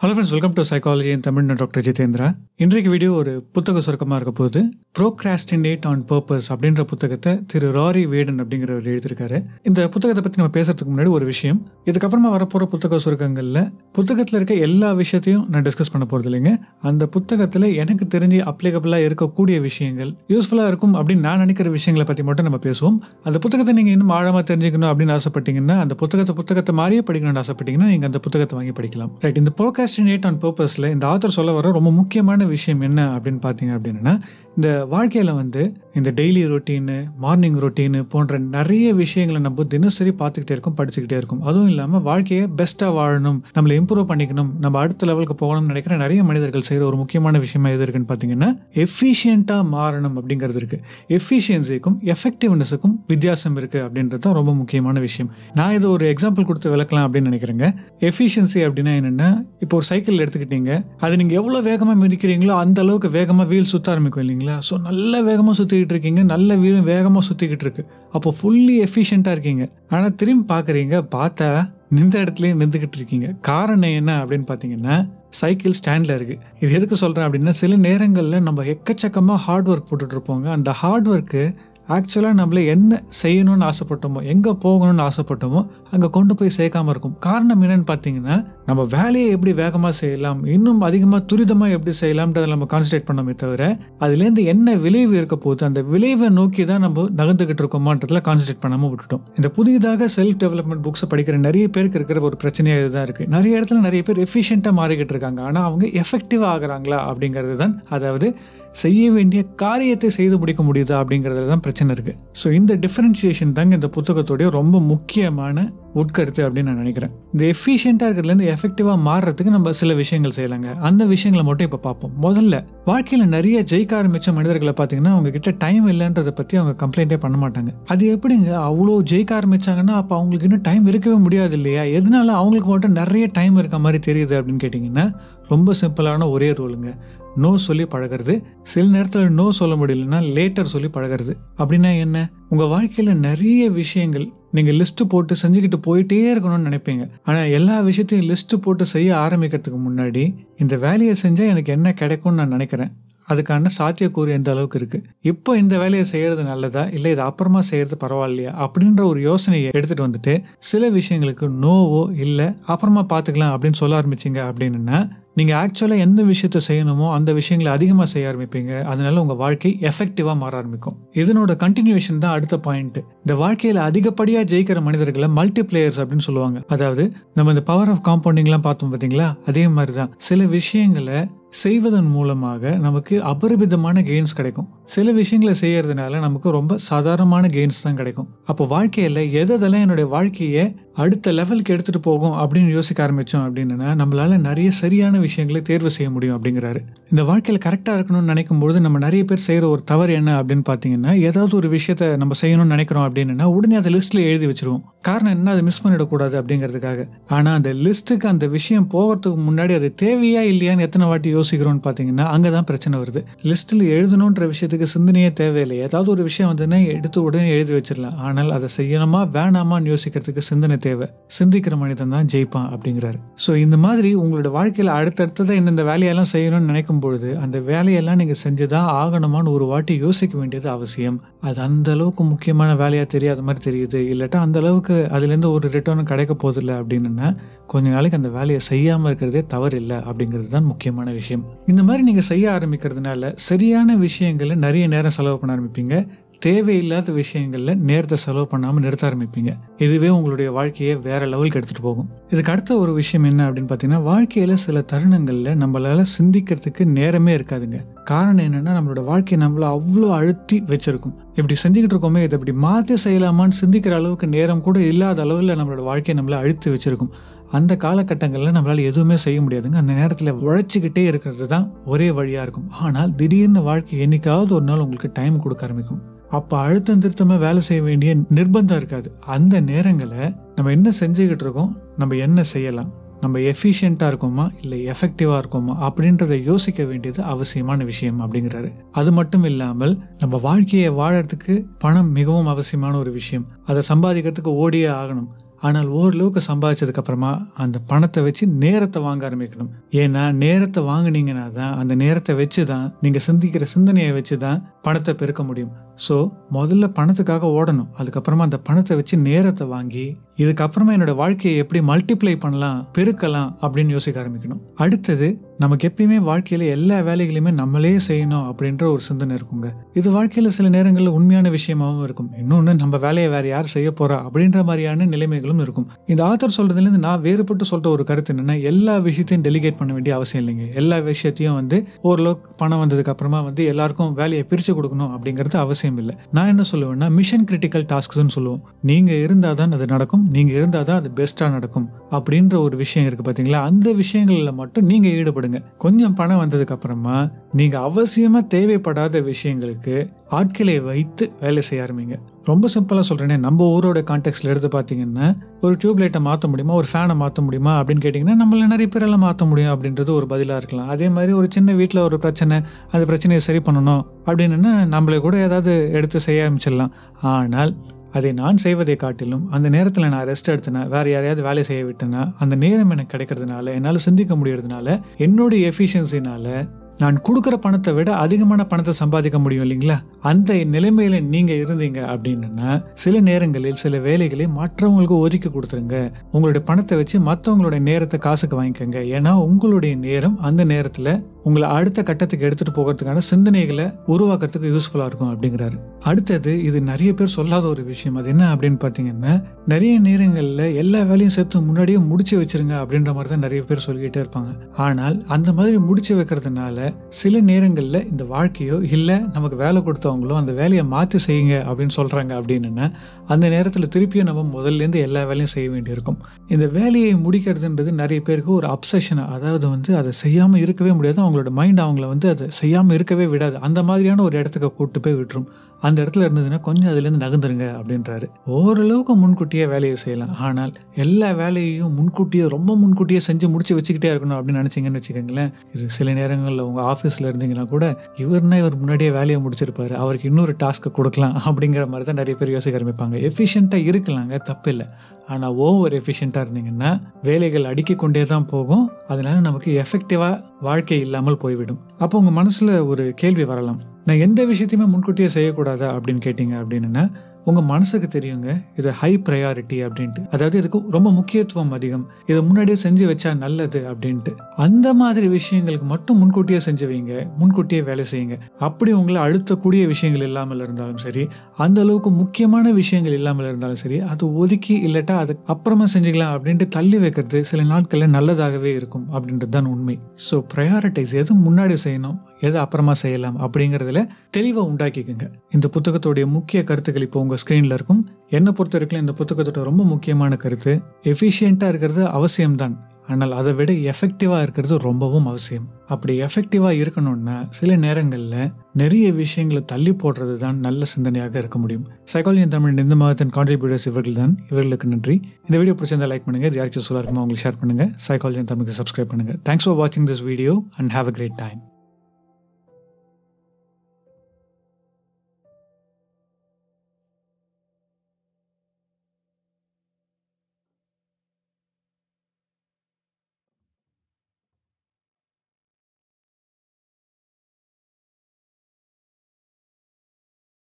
hello friends welcome to psychology in Tamil நான் doctor Jitendra இன்றைக்கு video ஒரு புத்தக சுருக்கமாக இருக்க போகுது ப்ரோக்ராஸ்டினேட் ஆன் பர்பஸ் அப்படின்ற புத்தகத்தை திரு ராரி வேடன் அப்படிங்கிறவர் எழுதியிருக்காரு இந்த புத்தகத்தை பற்றி நம்ம பேசுறதுக்கு முன்னாடி ஒரு விஷயம் இதுக்கப்புறமா வரப்போகிற புத்தக சுருக்கங்களில் புத்தகத்தில் இருக்க எல்லா விஷயத்தையும் நான் டிஸ்கஸ் பண்ண போகிறது இல்லைங்க அந்த புத்தகத்தில் எனக்கு தெரிஞ்சு அப்ளிகபிளாக இருக்கக்கூடிய விஷயங்கள் யூஸ்ஃபுல்லாக இருக்கும் அப்படின்னு நான் நினைக்கிற விஷயங்களை பற்றி மட்டும் நம்ம பேசுவோம் அந்த புத்தகத்தை நீங்கள் இன்னும் ஆழமாக தெரிஞ்சுக்கணும் அப்படின்னு ஆசைப்பட்டீங்கன்னா அந்த புத்தகத்தை புத்தகத்தை மாதிரியே படிக்கணும்னு ஆசைப்பட்டீங்கன்னா நீங்கள் அந்த புத்தகத்தை வாங்கி படிக்கலாம் ரைட் இந்த ப்ரோகாஸ்டினேட் ஆன் பர்பஸில் இந்த ஆத்தர் சொல்ல வர ரொம்ப முக்கியமான விஷயம் என்ன அப்படின்னு பார்த்தீங்க அப்படின்னா இந்த வாழ்க்கையில் வந்து இந்த டெய்லி ரொட்டீனு மார்னிங் ரொட்டீனு போன்ற நிறைய விஷயங்களை நம்ம தினசரி பார்த்துக்கிட்டே இருக்கோம் படிச்சுக்கிட்டே இருக்கும் அதுவும் இல்லாமல் வாழ்க்கையை பெஸ்ட்டாக வாழணும் நம்மளை இம்ப்ரூவ் பண்ணிக்கணும் நம்ம அடுத்த லெவலுக்கு போகணும்னு நினைக்கிற நிறைய மனிதர்கள் செய்கிற ஒரு முக்கியமான விஷயமா எது இருக்குன்னு பார்த்தீங்கன்னா எஃபிஷியண்ட்டாக மாறணும் அப்படிங்கிறது இருக்குது எஃபிஷியன்சிக்கும் எஃபெக்டிவ்னஸுக்கும் வித்தியாசம் இருக்குது அப்படின்றது தான் ரொம்ப முக்கியமான விஷயம் நான் இது ஒரு எக்ஸாம்பிள் கொடுத்து விளக்கலாம் அப்படின்னு நினைக்கிறேங்க எஃபிஷியன்சி அப்படின்னா என்னென்னா இப்போ ஒரு சைக்கிள் எடுத்துக்கிட்டீங்க அது நீங்கள் எவ்வளோ வேகமாக மிதிக்கிறீங்களோ அந்த அளவுக்கு வேகமாக வீல் சுற்ற ஆரம்பிக்கும் இல்லைங்களா ஸோ நல்ல வேகமாக சுற்றிக்கிட்டு இருக்கீங்க நல்ல வீலும் வேகமாக சுற்றிக்கிட்டு இருக்கு அப்போ ஃபுல்லி எஃபிஷியண்ட்டாக இருக்கீங்க ஆனால் திரும்பி பார்க்குறீங்க பார்த்தா நின்ற இடத்துலயே நின்றுக்கிட்டு இருக்கீங்க காரணம் என்ன அப்படின்னு பார்த்தீங்கன்னா சைக்கிள் ஸ்டாண்டில் இருக்குது இது எதுக்கு சொல்கிறேன் அப்படின்னா சில நேரங்களில் நம்ம எக்கச்சக்கமாக ஹார்ட் ஒர்க் போட்டுட்டு இருப்போங்க அந்த ஹார்ட் ஒர்க்கு ஆக்சுவலாக நம்மள என்ன செய்யணும்னு ஆசைப்பட்டோமோ எங்கே போகணும்னு ஆசைப்பட்டோமோ அங்கே கொண்டு போய் சேர்க்காம இருக்கும் காரணம் என்னன்னு பார்த்தீங்கன்னா நம்ம வேலையை எப்படி வேகமாக செய்யலாம் இன்னும் அதிகமாக துரிதமாக எப்படி செய்யலாம்ன்றதை நம்ம கான்சன்ட்ரேட் பண்ணோமே தவிர அதுலேருந்து என்ன விளைவு இருக்க போகுது அந்த விளைவை நோக்கி தான் நம்ம நகர்ந்துகிட்டு இருக்கோமான்றதுல கான்சன்ட்ரேட் பண்ணாமல் விட்டுட்டோம் இந்த புதிதாக செல்ஃப் டெவலப்மெண்ட் புக்ஸை படிக்கிற நிறைய பேருக்கு இருக்கிற ஒரு பிரச்சனையாக இதுதான் இருக்குது நிறைய இடத்துல நிறைய பேர் எஃபிஷியண்ட்டாக மாறிக்கிட்டு இருக்காங்க ஆனால் அவங்க எஃபெக்டிவாக ஆகுறாங்களா அப்படிங்கிறது தான் அதாவது செய்ய வேண்டிய காரியத்தை செய்து முடிக்க முடியுதா அப்படிங்கிறதுல தான் பிரச்சனை இருக்குது ஸோ இந்த டிஃப்ரென்சியேஷன் தாங்க இந்த புத்தகத்துடைய ரொம்ப முக்கியமான உட்கருத்து அப்படின்னு நான் நினைக்கிறேன் இந்த எஃபிஷியண்ட்டாக இருக்கிறதுலேருந்து எஃபெக்டிவாக மாறுறதுக்கு நம்ம சில விஷயங்கள் செய்யலாங்க அந்த விஷயங்களை மட்டும் இப்போ பார்ப்போம் முதல்ல வாழ்க்கையில் நிறைய ஜெயிக்க ஆரம்பித்த மனிதர்களை பார்த்தீங்கன்னா அவங்க கிட்ட டைம் இல்லைன்றதை பற்றி அவங்க கம்ப்ளைண்ட்டே பண்ண மாட்டாங்க அது எப்படிங்க அவ்வளோ ஜெயிக்க ஆரம்பிச்சாங்கன்னா அப்போ அவங்களுக்கு இன்னும் டைம் இருக்கவே முடியாது இல்லையா எதனால அவங்களுக்கு மட்டும் நிறைய டைம் இருக்க மாதிரி தெரியுது அப்படின்னு கேட்டிங்கன்னா ரொம்ப சிம்பிளான ஒரே ரூலுங்க நோ சொல்லி பழகிறது சில நேரத்தில் நோ சொல்ல முடியலன்னா லேட்டர் சொல்லி பழகிறது அப்படின்னா என்ன உங்கள் வாழ்க்கையில் நிறைய விஷயங்கள் நீங்கள் லிஸ்ட்டு போட்டு செஞ்சுக்கிட்டு போயிட்டே இருக்கணும்னு நினைப்பீங்க ஆனால் எல்லா விஷயத்தையும் லிஸ்ட்டு போட்டு செய்ய ஆரம்பிக்கிறதுக்கு முன்னாடி இந்த வேலையை செஞ்சால் எனக்கு என்ன கிடைக்கும்னு நான் நினைக்கிறேன் அதுக்கான சாத்தியக்கூறு எந்த அளவுக்கு இருக்கு இப்போ இந்த வேலையை செய்யறது நல்லதா இல்லை இது அப்புறமா செய்யறது பரவாயில்லையா அப்படின்ற ஒரு யோசனையை எடுத்துட்டு வந்துட்டு சில விஷயங்களுக்கு நோவோ இல்லை அப்புறமா பார்த்துக்கலாம் அப்படின்னு சொல்ல ஆரம்பிச்சிங்க அப்படின்னா நீங்கள் ஆக்சுவலாக எந்த விஷயத்த செய்யணுமோ அந்த விஷயங்களை அதிகமாக செய்ய ஆரம்பிப்பீங்க அதனால உங்கள் வாழ்க்கை எஃபெக்டிவாக மாற ஆரம்பிக்கும் இதனோட கண்டினியூஷன் தான் அடுத்த பாயிண்ட் இந்த வாழ்க்கையில் அதிகப்படியாக ஜெயிக்கிற மனிதர்களை மல்டி பிளேயர்ஸ் அப்படின்னு சொல்லுவாங்க அதாவது நம்ம இந்த பவர் ஆஃப் காம்பவுண்டிங்லாம் பார்த்தோம் பார்த்தீங்களா அதே மாதிரி தான் சில விஷயங்களை செய்வதன் மூலமாக நமக்கு அபரிமிதமான கெயின்ஸ் கிடைக்கும் சில விஷயங்களை செய்யறதுனால நமக்கு ரொம்ப சாதாரணமான கெயின்ஸ் தான் கிடைக்கும் அப்போ வாழ்க்கையில் எதெல்லாம் என்னுடைய வாழ்க்கையை அடுத்த லெவலுக்கு எடுத்துட்டு போகும் அப்படின்னு யோசிக்க ஆரம்பிச்சோம் அப்படின்னா நம்மளால நிறைய சரியான விஷயங்களை தேர்வு செய்ய முடியும் அப்படிங்கிறாரு இந்த வாழ்க்கையில் கரெக்டாக இருக்கணும்னு நினைக்கும் பொழுது நம்ம நிறைய பேர் செய்கிற ஒரு தவறு என்ன அப்படின்னு பார்த்தீங்கன்னா ஏதாவது ஒரு விஷயத்த நம்ம செய்யணும்னு நினைக்கிறோம் அப்படின்னா உடனே அதை லிஸ்ட்ல எழுதி வச்சிருவோம் காரணம் என்ன அதை மிஸ் பண்ணிடக்கூடாது அப்படிங்கிறதுக்காக ஆனால் அந்த லிஸ்ட்டுக்கு அந்த விஷயம் போகிறதுக்கு முன்னாடி அது தேவையா இல்லையான்னு எத்தனை வாட்டி யோசிக்கிறோம்னு பார்த்தீங்கன்னா அங்கே தான் பிரச்சனை வருது லிஸ்ட்டில் எழுதணுன்ற விஷயத்துக்கு சிந்தனையே தேவையில்லை ஏதாவது ஒரு விஷயம் வந்துன்னா எடுத்து உடனே எழுதி வச்சிடலாம் ஆனால் அதை செய்யணுமா வேணாமான்னு யோசிக்கிறதுக்கு சிந்தனை தேவை சிந்திக்கிற மனிதன் தான் ஜெயிப்பான் அப்படிங்கிறாரு ஸோ இந்த மாதிரி உங்களோட வாழ்க்கையில் அடுத்தடுத்ததை இந்தந்த வேலையெல்லாம் செய்யணும்னு நினைக்கும் பொழுது அந்த வேலையெல்லாம் நீங்கள் செஞ்சுதான் ஆகணுமான்னு ஒரு வாட்டி யோசிக்க வேண்டியது அவசியம் அது அந்த அளவுக்கு முக்கியமான வேலையாக தெரியாத மாதிரி தெரியுது இல்லாட்டா அந்த அளவுக்கு அதுலேருந்து ஒரு ரிட்டர்னும் கிடைக்க போதில்ல அப்படின்னா கொஞ்ச நாளைக்கு அந்த வேலையை செய்யாமல் இருக்கிறதே தவறு இல்லை அப்படிங்கிறது தான் முக்கியமான விஷயம் இந்த மாதிரி நீங்கள் செய்ய ஆரம்பிக்கிறதுனால சரியான விஷயங்களை நிறைய நேரம் செலவு பண்ண ஆரம்பிப்பீங்க தேவையில்லாத விஷயங்களில் நேரத்தை செலவு பண்ணாமல் நிறுத்த ஆரம்பிப்பீங்க இதுவே உங்களுடைய வாழ்க்கையை வேற லெவலுக்கு எடுத்துகிட்டு போகும் இதுக்கு அடுத்த ஒரு விஷயம் என்ன அப்படின்னு பார்த்தீங்கன்னா வாழ்க்கையில் சில தருணங்களில் நம்மளால சிந்திக்கிறதுக்கு நேரமே இருக்காதுங்க காரணம் என்னன்னா நம்மளோட வாழ்க்கையை நம்மள அவ்வளோ அழுத்தி வச்சிருக்கும் இப்படி செஞ்சுக்கிட்டு இருக்கோமே இதை இப்படி மாற்றி செய்யலாமான்னு சிந்திக்கிற அளவுக்கு நேரம் கூட இல்லாத அளவில் நம்மளோட வாழ்க்கையை நம்மள அழுத்தி வச்சிருக்கும் அந்த காலகட்டங்களில் நம்மளால் எதுவுமே செய்ய முடியாதுங்க அந்த நேரத்தில் உழைச்சிக்கிட்டே இருக்கிறது தான் ஒரே வழியாக இருக்கும் ஆனால் திடீர்னு வாழ்க்கை என்னைக்காவது ஒரு நாள் உங்களுக்கு டைம் கொடுக்க ஆரம்பிக்கும் அப்போ அழுத்தம் திருத்தமாக வேலை செய்ய வேண்டிய நிர்பந்தம் இருக்காது அந்த நேரங்களை நம்ம என்ன செஞ்சுக்கிட்டு இருக்கோம் நம்ம என்ன செய்யலாம் நம்ம எஃபிஷியண்ட்டாக இருக்கோமா இல்லை எஃபெக்டிவாக இருக்கோமா அப்படின்றத யோசிக்க வேண்டியது அவசியமான விஷயம் அப்படிங்கிறாரு அது மட்டும் இல்லாமல் நம்ம வாழ்க்கையை வாழறதுக்கு பணம் மிகவும் அவசியமான ஒரு விஷயம் அதை சம்பாதிக்கிறதுக்கு ஓடியே ஆகணும் ஆனால் ஓரளவுக்கு சம்பாதிச்சதுக்கு அப்புறமா அந்த பணத்தை வச்சு நேரத்தை வாங்க ஆரம்பிக்கணும் ஏன்னா நேரத்தை வாங்குனீங்கன்னா தான் அந்த நேரத்தை வச்சு தான் நீங்கள் சிந்திக்கிற சிந்தனையை வச்சு தான் பணத்தை பெருக்க முடியும் ஸோ முதல்ல பணத்துக்காக ஓடணும் அதுக்கப்புறமா அந்த பணத்தை வச்சு நேரத்தை வாங்கி இதுக்கப்புறமா என்னோட வாழ்க்கையை எப்படி மல்டிப்ளை பண்ணலாம் பெருக்கலாம் அப்படின்னு யோசிக்க ஆரம்பிக்கணும் அடுத்தது நமக்கு எப்பயுமே வாழ்க்கையில எல்லா வேலைகளையுமே நம்மளே செய்யணும் அப்படின்ற ஒரு சிந்தனை இருக்குங்க இது வாழ்க்கையில சில நேரங்களில் உண்மையான விஷயமாவும் இருக்கும் இன்னொன்று நம்ம வேலையை வேற யார் செய்ய போறா அப்படின்ற மாதிரியான நிலைமைகளும் இருக்கும் இந்த ஆத்தர் சொல்றதுலேருந்து நான் வேறுபட்டு சொல்ற ஒரு கருத்து என்னன்னா எல்லா விஷயத்தையும் டெலிகேட் பண்ண வேண்டிய அவசியம் இல்லைங்க எல்லா விஷயத்தையும் வந்து ஓரளவுக்கு பணம் வந்ததுக்கு அப்புறமா வந்து எல்லாருக்கும் வேலையை பிரிச்சு கொடுக்கணும் அப்படிங்கிறது அவசியம் இல்லை நான் என்ன சொல்லுவேன்னா மிஷன் கிரிட்டிக்கல் டாஸ்க்ஸ்னு சொல்லுவோம் நீங்க இருந்தால் தான் அது நடக்கும் நீங்க இருந்தால் தான் அது பெஸ்ட்டாக நடக்கும் அப்படின்ற ஒரு விஷயம் இருக்கு பாத்தீங்களா அந்த விஷயங்கள்ல மட்டும் நீங்க ஈடுபடுங்க கொஞ்சம் பணம் வந்ததுக்கு அப்புறமா நீங்க அவசியமா தேவைப்படாத விஷயங்களுக்கு ஆட்களை வைத்து வேலை செய்ய ஆரம்பிங்க ரொம்ப சிம்பிளாக சொல்கிறேனே நம்ம ஊரோட கான்டெக்ட்ல எடுத்து பார்த்தீங்கன்னா ஒரு டியூப் லைட்டை மாற்ற முடியுமா ஒரு ஃபேனை மாற்ற முடியுமா அப்படின்னு கேட்டிங்கன்னா நம்மள நிறைய பேரெல்லாம் மாற்ற முடியும் அப்படின்றது ஒரு பதிலாக இருக்கலாம் அதே மாதிரி ஒரு சின்ன வீட்டில் ஒரு பிரச்சனை அந்த பிரச்சனையை சரி பண்ணணும் அப்படின்னா நம்மளை கூட ஏதாவது எடுத்து செய்ய ஆரம்பிச்சிடலாம் ஆனால் அதை நான் செய்வதை காட்டிலும் அந்த நேரத்தில் நான் ரெஸ்ட் எடுத்தேன்னா வேற யாரையாவது வேலை செய்ய விட்டேன்னா அந்த நேரம் எனக்கு கிடைக்கிறதுனால என்னால் சிந்திக்க முடியறதுனால என்னுடைய எஃபிஷியன்சினால நான் கொடுக்குற பணத்தை விட அதிகமான பணத்தை சம்பாதிக்க முடியும் இல்லைங்களா அந்த நிலைமையில நீங்க இருந்தீங்க அப்படின்னா சில நேரங்களில் சில வேலைகளை மற்றவங்களுக்கு ஒதுக்கி கொடுத்துருங்க உங்களுடைய பணத்தை வச்சு மற்றவங்களுடைய நேரத்தை காசுக்கு வாங்கிக்கோங்க ஏன்னா உங்களுடைய நேரம் அந்த நேரத்துல உங்களை அடுத்த கட்டத்துக்கு எடுத்துட்டு போகிறதுக்கான சிந்தனைகளை உருவாக்குறதுக்கு யூஸ்ஃபுல்லா இருக்கும் அப்படிங்கிறாரு அடுத்தது இது நிறைய பேர் சொல்லாத ஒரு விஷயம் அது என்ன அப்படின்னு பார்த்தீங்கன்னா நிறைய நேரங்களில் எல்லா வேலையும் சேர்த்து முன்னாடியே முடிச்சு வச்சிருங்க அப்படின்ற மாதிரி தான் நிறைய பேர் சொல்லிக்கிட்டே இருப்பாங்க ஆனால் அந்த மாதிரி முடிச்சு வைக்கிறதுனால சில நேரங்களில் இந்த வாழ்க்கையோ இல்லை நமக்கு வேலை கொடுத்தவங்களோ அந்த வேலையை மாற்றி செய்யுங்க அப்படின்னு சொல்கிறாங்க அப்படின்னா அந்த நேரத்தில் திருப்பியும் நம்ம முதல்லேருந்து எல்லா வேலையும் செய்ய வேண்டியிருக்கும் இந்த வேலையை முடிக்கிறதுன்றது நிறைய பேருக்கு ஒரு அப்சஷன் அதாவது வந்து அதை செய்யாமல் இருக்கவே முடியாது அவங்களோட மைண்ட் அவங்கள வந்து அதை செய்யாமல் இருக்கவே விடாது அந்த மாதிரியான ஒரு இடத்துக்கு கூட்டு போய் விட்டுரும் அந்த இடத்துல இருந்ததுன்னா கொஞ்சம் அதுலேருந்து நகர்ந்துருங்க அப்படின்றாரு ஓரளவுக்கு முன்கூட்டியே வேலையை செய்யலாம் ஆனால் எல்லா வேலையையும் முன்கூட்டியே ரொம்ப முன்கூட்டியே செஞ்சு முடிச்சு வச்சுக்கிட்டே இருக்கணும் அப்படின்னு நினச்சிங்கன்னு வச்சுக்கோங்களேன் இது சில நேரங்களில் உங்கள் ஆஃபீஸில் இருந்தீங்கன்னா கூட இவர்னா இவர் முன்னாடியே வேலையை முடிச்சிருப்பாரு அவருக்கு இன்னொரு டாஸ்க்கை கொடுக்கலாம் அப்படிங்கிற மாதிரி தான் நிறைய பேர் யோசிக்க ஆரம்பிப்பாங்க எஃபிஷியண்ட்டாக இருக்கலாங்க தப்பு இல்லை ஆனால் ஓவர் எஃபிஷியண்ட்டாக இருந்தீங்கன்னா வேலைகள் அடுக்கிக் கொண்டே தான் போகும் அதனால நமக்கு எஃபெக்டிவாக வாழ்க்கை இல்லாமல் போய்விடும் அப்போ உங்கள் மனசில் ஒரு கேள்வி வரலாம் நான் எந்த விஷயத்தையுமே முன்கூட்டியே செய்யக்கூடாதா அப்படின்னு கேட்டிங்க அப்படின்னா உங்கள் மனசுக்கு தெரியுங்க இது ஹை ப்ரையாரிட்டி அப்படின்ட்டு அதாவது இதுக்கு ரொம்ப முக்கியத்துவம் அதிகம் இதை முன்னாடியே செஞ்சு வச்சா நல்லது அப்படின்ட்டு அந்த மாதிரி விஷயங்களுக்கு மட்டும் முன்கூட்டியே செஞ்சு வைங்க முன்கூட்டியே வேலை செய்யுங்க அப்படி உங்களை அழுத்தக்கூடிய விஷயங்கள் இல்லாமல் இருந்தாலும் சரி அந்த அளவுக்கு முக்கியமான விஷயங்கள் இல்லாமல் இருந்தாலும் சரி அது ஒதுக்கி இல்லட்டா அது அப்புறமா செஞ்சுக்கலாம் அப்படின்ட்டு தள்ளி வைக்கிறது சில நாட்களில் நல்லதாகவே இருக்கும் அப்படின்றது தான் உண்மை ஸோ ப்ரையாரிட்டைஸ் எது முன்னாடி செய்யணும் எது அப்புறமா செய்யலாம் அப்படிங்கிறதுல தெளிவை உண்டாக்கிக்கோங்க இந்த புத்தகத்துடைய முக்கிய கருத்துக்கள் இப்போ உங்கள் ஸ்க்ரீனில் இருக்கும் என்னை பொறுத்த வரைக்கும் இந்த புத்தகத்தோட ரொம்ப முக்கியமான கருத்து எஃபிஷியண்ட்டாக இருக்கிறது அவசியம்தான் ஆனால் அதை விட எஃபெக்டிவாக இருக்கிறது ரொம்பவும் அவசியம் அப்படி எஃபெக்டிவாக இருக்கணும்னா சில நேரங்களில் நிறைய விஷயங்களை தள்ளி போடுறது தான் நல்ல சிந்தனையாக இருக்க முடியும் சைக்காலஜி தமிழ் இந்த மாதத்தின் கான்ட்ரிபியூட்டர்ஸ் இவர்கள் தான் இவர்களுக்கு நன்றி இந்த வீடியோ பிடிச்சிருந்தா லைக் பண்ணுங்க இது யாருக்கு யூஸ்ஃபுல்லாக இருக்குமோ உங்களுக்கு ஷேர் பண்ணுங்க சைக்காலஜி தமிழுக்கு சப்ஸ்கிரைப் பண்ணுங்க தேங்க்ஸ் ஃபார் வாட்சிங் this video and have a great time